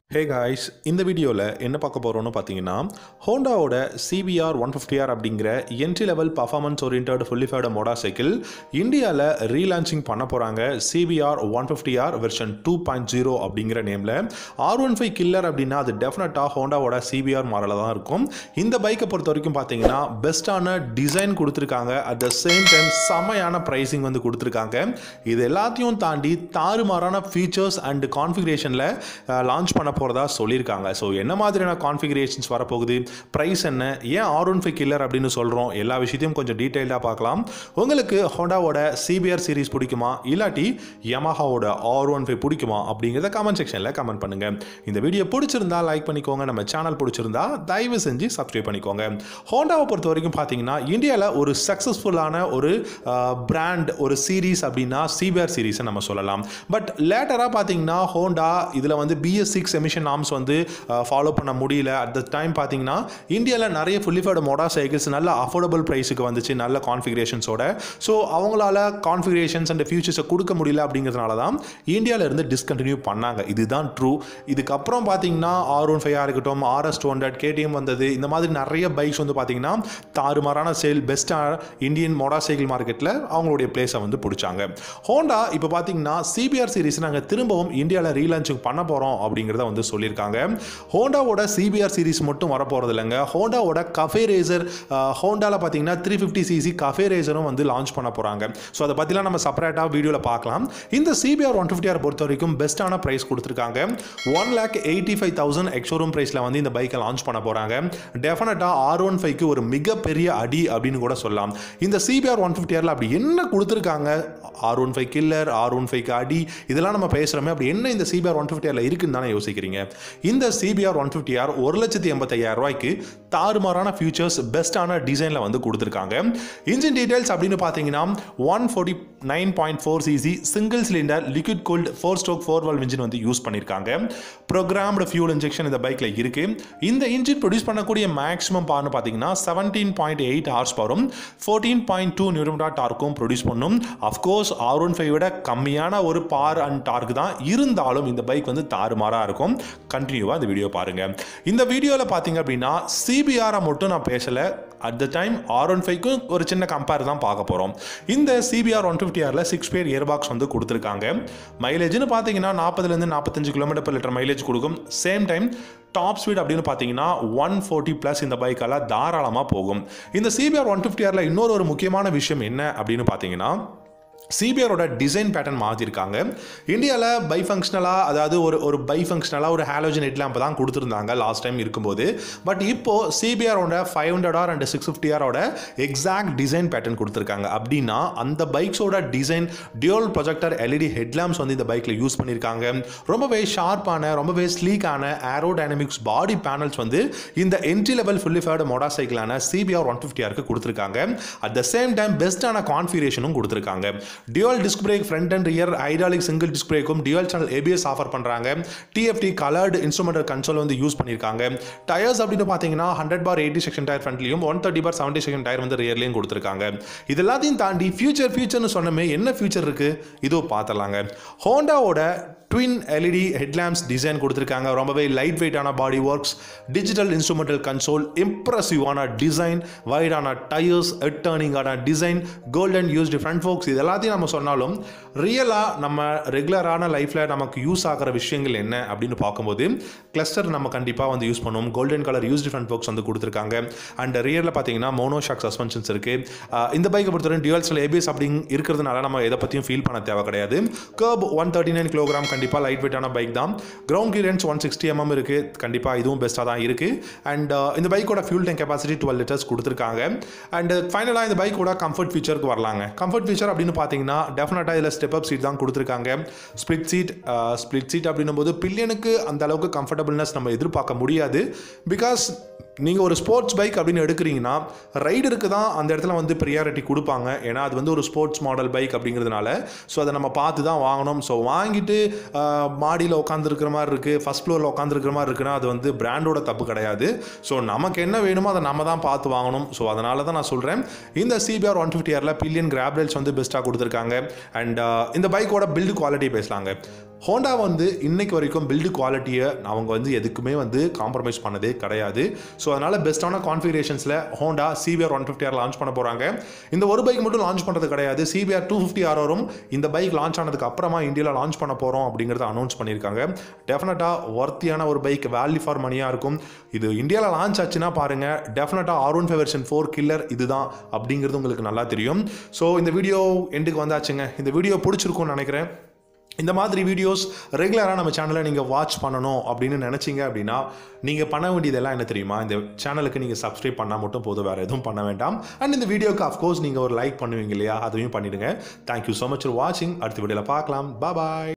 hey guys இந்த வீடியோவில் என்ன பார்க்க போகிறோம்னு பார்த்தீங்கன்னா ஹோண்டாவோட சிபிஆர் ஒன் ஃபிஃப்டிஆர் அப்படிங்கிற entry level performance orient fully faired motorcycle இந்தியாவில் ரீலான்ச்சிங் பண்ண போகிறாங்க CBR one fifty R version two point zero அப்படிங்கிற நேமில் ஆர் ஒன் ஃபைவ் கில்லர் அப்படின்னா அது டெஃபினட்டாக ஹோண்டாவோட சிபிஆர் மாடலில் தான் இருக்கும் இந்த பைக்கை பொறுத்த வரைக்கும் பார்த்தீங்கன்னா பெஸ்ட்டான டிசைன் கொடுத்துருக்காங்க அட் த சேம் டைம் செம்மையான ப்ரைஸிங் வந்து கொடுத்துருக்காங்க இது எல்லாத்தையும் தாண்டி தாறுமாறான ஃபீச்சர்ஸ் அண்ட் கான்ஃபிகரேஷனில் லான்ச் பண்ண போகிறதா சொல்லியிருக்காங்க ஸோ என்ன மாதிரியான கான்ஃபிகரேஷன்ஸ் வரப்போகுது ப்ரைஸ் என்ன ஏன் ஆர் ஒன் ஃபைவ் கில்லர் அப்படின்னு சொல்கிறோம் எல்லா விஷயத்தையும் கொஞ்சம் டீட்டெயில்டாக பார்க்கலாம் உங்களுக்கு ஹோண்டாவோட சிபிஆர் சீரிஸ் பிடிக்குமா இல்லாட்டி யமஹாவோட ஆர் ஒன் ஃபைவ் பிடிக்குமா அப்படிங்கிறத கமெண்ட் செக்ஷனில் கமெண்ட் பண்ணுங்கள் இந்த வீடியோ பிடிச்சிருந்தா லைக் பண்ணிக்கோங்க நம்ம சேனல் பிடிச்சிருந்தா தயவு செஞ்சு சப்ஸ்கிரைப் பண்ணிக்கோங்க ஹோண்டாவை பொறுத்த வரைக்கும் பார்த்தீங்கன்னா இந்தியாவில் ஒரு சக்ஸஸ்ஃபுல்லான ஒரு பிராண்ட் ஒரு சீரீஸ் அப்படின்னா சிபிஆர் சீரீஸை நம்ம சொல்லலாம் பட் லேட்டராக பார்த்தீங்கன்னா ஹோண்டா இதில் வந்து பிஎஸ் சிக்ஸ் எமிஷன் நாம்ஸ் வந்து ஃபாலோ பண்ண முடியல அட் த டைம் பார்த்தீங்கன்னா இந்தியாவில் நிறைய ஃபுல்லிஃபைடு மோடா சைக்கிள்ஸ் நல்ல அஃபோர்டபுள் ப்ரைஸுக்கு வந்துச்சு நல்ல கான்ஃபிகரேஷன்ஸோட ஸோ அவங்களால கான்ஃபிகரேஷன்ஸ் அண்ட் ஃபியூச்சர்ஸை கொடுக்க முடியல அப்படிங்கிறதுனால தான் இந்தியாவில் இருந்து டிஸ்கண்டினியூ பண்ணாங்க இதுதான் ட்ரூ இதுக்கப்புறம் பார்த்தீங்கன்னா ஆர் ஒன் ஃபைவாக இருக்கட்டும் ஆர்எஸ் டூ ஹண்ட்ரட் கேடிஎம் வந்தது இந்த மாதிரி நிறைய பைக்ஸ் வந்து பார்த்தீங்கன்னா தாறுமாறான சேல் பெஸ்ட்டாக இந்தியன் மோடா சைக்கிள் மார்க்கெட்டில் அவங்களுடைய பிளேஸை வந்து பிடிச்சாங்க ஹோண்டா இப்போ பார்த்தீங்கன்னா சிபிஆர் சீரிஸ் நாங்கள் திரும்பவும் இந்தியாவில் ரீலான்ச்சிங் பண்ண போகிறோம் அப்படிங்கிறத வந்து சொல்லியிருக்காங்க ஹோண்டாவோட சிபிஆர் சீரிஸ் மட்டும் வரப்போகிறது இல்லைங்க ஹோண்டாவோட கஃபே ரேசர் ஹோண்டாவில் பார்த்தீங்கன்னா த்ரீ ஃபிஃப்டி சிசி கஃபே ரேசரும் வந்து லான்ச் பண்ண போகிறாங்க ஸோ அதை பற்றிலாம் நம்ம செப்பரேட்டாக வீடியோவில் பார்க்கலாம் இந்த சிபிஆர் ஒன் ஃபிஃப்டி ஆர் பொறுத்த வரைக்கும் பெஸ்ட்டான ப்ரைஸ் கொடுத்துருக்காங்க one lakh eighty five thousand ex showroom ப்ரைஸில் வந்து இந்த பைக்கை லான்ச் பண்ண போகிறாங்க டெஃபினட்டாக ஆர் ஒன் ஃபைவ்க்கு ஒரு மிகப்பெரிய அடி அப்படின்னு கூட சொல்லலாம் இந்த சிபிஆர் ஒன் ஃபிஃப்டி ஆரில் அப்படி என்ன கொடுத்துருக்காங்க R one five killer R one ஃபைவ்க்கு அடி இதெல்லாம் நம்ம பேசுகிறோமே அப்படி என்ன இந்த சிபிஆர் ஒன் ஃபிஃப்டி ஆரில் இருக்குன்னு தானே யோசிக்கிறீங்க இந்த சிபிஆர் ஒன் ஃபிஃப்டி ஆர் ஒரு லட்சத்தி எண்பத்தையாயிரம் ரூபாய்க்கு தாறுமாறான ஃபியூச்சர்ஸ் பெஸ்ட்டான டிசைனில் வந்து கொடுத்துருக்காங்க இன்ஜின் டீடைல்ஸ் அப்படின்னு பார்த்தீங்கன்னா one forty nine point four CC single cylinder liquid cooled four stroke four valve engine வந்து யூஸ் பண்ணியிருக்காங்க ப்ரோக்ராம்டு ஃபியூல் இன்ஜெக்ஷன் இந்த பைக்கில் இருக்கு இந்த இன்ஜின் ப்ரொடியூஸ் பண்ணக்கூடிய மேக்ஸிமம் பார்னு பார்த்தீங்கன்னா செவன்டீன் பாயிண்ட் எயிட் ஹார்ஸ் பவரும் ஃபோர்டீன் பாயிண்ட் டூ நியூட்டன் டார்க்கும் ப்ரொடியூஸ் பண்ணும் அஃப்கோர்ஸ் ஆர் ஒன் ஃபைவ் விட கம்மியான ஒரு பார் அண்ட் டார்க் தான் இருந்தாலும் இந்த பைக் வந்து தாறுமாறாக இருக்கும் கண்டினியூவாக இந்த வீடியோ பாருங்க இந்த வீடியோவில் பார்த்தீங்க அப்படின்னா சிபிஆரை மட்டும் நான் பேசலை at the time R one ஃபைவ்க்கும் ஒரு சின்ன கம்பேர் தான் பார்க்க போகிறோம் இந்த சிபிஆர் ஒன் ஃபிஃப்டி ஆரில் சிக்ஸ் பேர் இயர் பாக்ஸ் வந்து கொடுத்துருக்காங்க மைலேஜ்னு பார்த்தீங்கன்னா நாற்பதுலேருந்து நாற்பத்தஞ்சு கிலோமீட்டர் per லிட்டர் மைலேஜ் கொடுக்கும் சேம் டைம் டாப் ஸ்பீட் அப்படின்னு பார்த்தீங்கன்னா ஒன் ஃபோர்ட்டி ப்ளஸ் இந்த பைக்கால் தாராளமாக போகும் இந்த சிபிஆர் ஒன் ஃபிஃப்டி ஆரில் இன்னொரு ஒரு முக்கியமான விஷயம் என்ன அப்படின்னு பார்த்தீங்கன்னா சிபிஆரோட டிசைன் பேட்டர்ன் மாற்றிருக்காங்க இந்தியாவில் பை ஃபங்க்ஷனலாக அதாவது ஒரு ஒரு பை ஃபங்க்ஷனலாக ஒரு ஹாலோஜன் ஹெட் லேம்ப் தான் கொடுத்துருந்தாங்க லாஸ்ட் டைம் இருக்கும்போது பட் இப்போது சிபிஆரோட five hundred R and six fifty ஆரோட எக்ஸாக்ட் டிசைன் பேட்டர்ன் கொடுத்துருக்காங்க அப்படின்னா அந்த பைக்ஸோட design dual projector LED head lamps வந்து இந்த பைக்கில் யூஸ் பண்ணியிருக்காங்க ரொம்பவே ஷார்ப்பான ரொம்பவே ஸ்லீக்கான ஏரோ டைனமிக்ஸ் பாடி பேனல்ஸ் வந்து இந்த entry level fully faired motor சைக்கிளான சிபிஆர் ஒன் ஃபிஃப்டி ஆருக்கு கொடுத்துருக்காங்க அட் த சேம் டைம் பெஸ்ட்டான கான்ஃபிகரேஷனும் கொடுத்துருக்காங்க dual disc brake front and rear hydraulic single disc பிரேக்கும் டியூவல் சேனல் ஏபிஎஸ் ஆஃபர் பண்ணுறாங்க டிஎஃப்டி கலர்டு இன்ஸ்ட்ருமெண்டல் கன்சோல் வந்து யூஸ் பண்ணியிருக்காங்க டயர்ஸ் அப்படின்னு பார்த்தீங்கன்னா hundred by eighty section tyre ஃப்ரண்ட்லையும் one thirty by seventy section tyre வந்து ரியர்லையும் கொடுத்துருக்காங்க இது எல்லாத்தையும் தாண்டி ஃபியூச்சர் ஃபியூச்சர்னு சொன்னமே என்ன ஃபியூச்சர் இருக்குது இதோ பார்த்துலாங்க ஹோண்டாவோட ட்வின் எல்இடி ஹெட்லாம்ப்ஸ் டிசைன் கொடுத்துருக்காங்க ரொம்பவே லைட் வெயிட்டான body works digital instrumental console இம்ப்ரெசிவான டிசைன் வைடான டயர்ஸ் ஹெட் டர்னிங்கான design golden used front forks இது எல்லாத்தையும் நம்ம சொன்னாலும் ரியலாக நம்ம ரெகுலரான லைஃப்பில் நமக்கு யூஸ் ஆகிற விஷயங்கள் என்ன அப்படின்னு பார்க்கும்போது கிளஸ்டர் நம்ம கண்டிப்பாக வந்து யூஸ் பண்ணுவோம் golden colour used front forks வந்து கொடுத்துருக்காங்க அண்ட் ரியரில் பார்த்தீங்கன்னா மோனோ ஷாக் சஸ்பென்ஷன்ஸ் இருக்குது இந்த பைக்கை பொறுத்தவரை டியூவல்ஸில் ஏபிஎஸ் அப்படி இருக்கிறதுனால நம்ம எதை பற்றியும் ஃபீல் பண்ண தேவை கிடையாது kerb one thirty nine kilogram கண்டிப்பாக லைட் வெயிட்டான பைக் தான் ground clearance one sixty MM இருக்குது கண்டிப்பாக இதுவும் பெஸ்ட்டாக தான் இருக்குது அண்ட் இந்த பைக்கோட fuel tank capacity twelve litres கொடுத்துருக்காங்க அண்ட் ஃபைனலாக இந்த பைக்கோட கம்ஃபர்ட் ஃபீச்சருக்கு வரலாங்க கம்ஃபர்ட் ஃபீச்சர் அப்படின்னு பார்த்தீங்கன்னா டெஃபினட்டாக இதில் ஸ்டெப் அப் சீட் தான் கொடுத்துருக்காங்க ஸ்ப்ளிட் சீட் ஸ்ப்ளிட் சீட் அப்படின்னும் போது பில்லியனுக்கு அந்த அளவுக்கு கம்ஃபர்டபுள்னஸ் நம்ம எதிர்பார்க்க முடியாது பிகாஸ் நீங்கள் ஒரு ஸ்போர்ட்ஸ் பைக் அப்படின்னு எடுக்கிறீங்கன்னா ரைடருக்கு தான் அந்த இடத்துல வந்து ப்ரியாரிட்டி கொடுப்பாங்க ஏன்னா அது வந்து ஒரு ஸ்போர்ட்ஸ் மாடல் பைக் அப்படிங்கிறதுனால ஸோ அதை நம்ம பார்த்து தான் வாங்கணும் ஸோ வாங்கிட்டு மாடியில் உட்காந்துருக்கிற மாதிரி இருக்குது ஃபஸ்ட் ஃப்ளோரில் உட்காந்துருக்கிற மாதிரி இருக்குன்னா அது வந்து பிராண்டோட தப்பு கிடையாது ஸோ நமக்கு என்ன வேணுமோ அதை நம்ம தான் பார்த்து வாங்கணும் ஸோ அதனால தான் நான் சொல்கிறேன் இந்த சிபிஆர் ஒன் ஃபிஃப்டி ஆரில் பில்லியன் கிராப்ரேல்ஸ் வந்து பெஸ்ட்டாக கொடுத்துருக்காங்க அண்ட் இந்த பைக்கோட பில்டு குவாலிட்டி பேசலாங்க ஹோண்டா வந்து இன்னைக்கு வரைக்கும் பில்டு குவாலிட்டியை அவங்க வந்து எதுக்குமே வந்து காம்ப்ரமைஸ் பண்ணதே கிடையாது ஸோ அதனால் பெஸ்ட்டான கான்ஃபிகரேஷன்ஸில் Honda CBR one fifty R launch பண்ண போகிறாங்க இந்த ஒரு பைக் மட்டும் லான்ச் பண்ணுறது கிடையாது சிபிஆர் டூ ஃபிஃப்டி ஆர் வரும் இந்த பைக் லான்ச் ஆனதுக்கு அப்புறமா இந்தியாவில் லான்ச் பண்ண போகிறோம் அப்படிங்கிறத அனௌன்ஸ் பண்ணியிருக்காங்க டெஃபினட்டாக ஒர்த்தியான ஒரு பைக் வேல்யூ ஃபார் மணியாக இருக்கும் இது இந்தியாவில் லான்ச் ஆச்சுன்னா பாருங்கள் டெஃபினட்டாக R one five version for killer இதுதான் அப்படிங்கிறது உங்களுக்கு நல்லா தெரியும் ஸோ இந்த வீடியோ எண்டுக்கு வந்தாச்சுங்க இந்த வீடியோ பிடிச்சிருக்கும்னு நினைக்கிறேன் இந்த மாதிரி வீடியோஸ் ரெகுலராக நம்ம சேனலை நீங்கள் வாட்ச் பண்ணணும் அப்படின்னு நினச்சிங்க அப்படின்னா நீங்கள் பண்ண வேண்டியதெல்லாம் என்ன தெரியுமா இந்த சேனலுக்கு நீங்கள் சப்ஸ்கிரைப் பண்ணால் மட்டும் போதும் வேறு எதுவும் பண்ண வேண்டாம் அண்ட் இந்த வீடியோக்கு அஃப்கோர்ஸ் நீங்கள் ஒரு லைக் பண்ணுவீங்க இல்லையா அதையும் பண்ணிடுங்க தேங்க்யூ ஸோ மச் ஃபார் வாட்சிங் அடுத்த வீடியோவில் பார்க்கலாம் பாய்